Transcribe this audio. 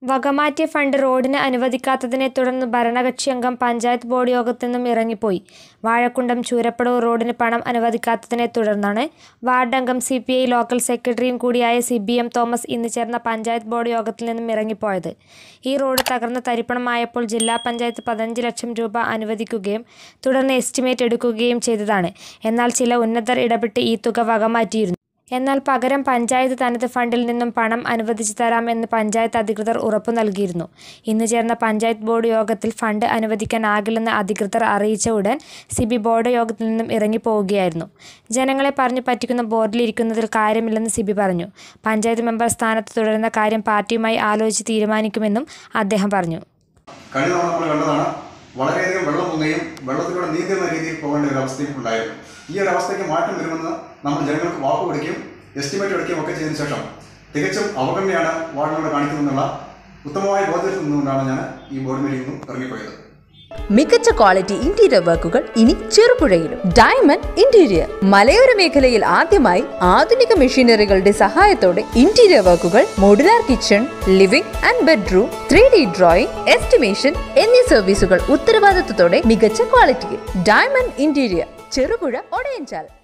വകമാറ്റിയ fund റോഡിന് അനുവദിക്കാത്തതിനെ തുടർന്ന് ഭരണകക്ഷി അംഗം പഞ്ചായത്ത് ബോർഡ് യോഗത്തിൽ നിന്നും ഇറങ്ങിപ്പോയി വാഴക്കുണ്ടം ചൂരപ്പടവ് റോഡിന് പണം അനുവദിക്കാത്തതിനെ തുടർന്നാണ് വാർഡംഗം സി പി ഐ ലോക്കൽ സെക്രട്ടറിയും കൂടിയായ സി ബി എം തോമസ് ഇന്ന് ചേർന്ന പഞ്ചായത്ത് ബോർഡ് യോഗത്തിൽ നിന്നും ഇറങ്ങിപ്പോയത് ഈ റോഡ് തകർന്ന് തരിപ്പണമായപ്പോൾ ജില്ലാ പഞ്ചായത്ത് പതിനഞ്ച് ലക്ഷം രൂപ അനുവദിക്കുകയും തുടർന്ന് എസ്റ്റിമേറ്റ് എടുക്കുകയും ചെയ്തതാണ് എന്നാൽ ചില ഉന്നതർ ഇടപെട്ട് ഈ തുക വകമാറ്റിയിരുന്നു എന്നാൽ പകരം പഞ്ചായത്ത് തനത് ഫണ്ടിൽ നിന്നും പണം അനുവദിച്ചു തരാമെന്ന് പഞ്ചായത്ത് അധികൃതർ ഉറപ്പു നൽകിയിരുന്നു ഇന്ന് ചേർന്ന പഞ്ചായത്ത് ബോർഡ് യോഗത്തിൽ ഫണ്ട് അനുവദിക്കാനാകില്ലെന്ന് അധികൃതർ അറിയിച്ച ഉടൻ സിബി ബോർഡ് യോഗത്തിൽ നിന്നും ഇറങ്ങിപ്പോവുകയായിരുന്നു ജനങ്ങളെ പറഞ്ഞു പറ്റിക്കുന്ന ബോർഡിലിരിക്കുന്നതിൽ കാര്യമില്ലെന്ന് സിബി പറഞ്ഞു പഞ്ചായത്ത് മെമ്പർ സ്ഥാനത്ത് തുടരുന്ന കാര്യം പാർട്ടിയുമായി ആലോചിച്ച് തീരുമാനിക്കുമെന്നും അദ്ദേഹം പറഞ്ഞു കഴിഞ്ഞ തവണ നമ്മൾ കണ്ടതാണ് വളരെയധികം വെള്ളം പൊങ്ങുകയും വെള്ളത്തിലൂടെ നീന്തുന്ന രീതിയിൽ പോകേണ്ട ഒരു അവസ്ഥയും ഉണ്ടായിരുന്നു ഈ ഒരു അവസ്ഥയ്ക്ക് മാറ്റം വരുമെന്ന് നമ്മൾ ജനങ്ങൾക്ക് വാക്ക് കൊടുക്കുകയും എസ്റ്റിമേറ്റ് എടുക്കുകയും ഒക്കെ ചെയ്തതിനു ശേഷം തികച്ചും അവഗണനയാണ് വാർഡിനോട് കാണിക്കുന്നതെന്നുള്ള ഉത്തമമായ ബോധ്യത്തിൽ നിന്നുകൊണ്ടാണ് ഞാൻ ഈ ബോർഡ് മീറ്റിംഗിൽ നിന്നും ഇറങ്ങിപ്പോയത് മികച്ച ക്വാളിറ്റി ഇന്റീരിയർ വർക്കുകൾ ഇനി ചെറുപുഴയിലും ഡയമണ്ട് ഇന്റീരിയർ മലയോര മേഖലയിൽ ആദ്യമായി ആധുനിക മെഷീനറികളുടെ സഹായത്തോടെ ഇന്റീരിയർ വർക്കുകൾ modular kitchen living and bedroom three D drawing estimation എന്നീ സർവീസുകൾ ഉത്തരവാദിത്തത്തോടെ മികച്ച ക്വാളിറ്റിയിൽ ഡയമണ്ട് ഇന്റീരിയർ ചെറുപുഴ ഒടയഞ്ചാൽ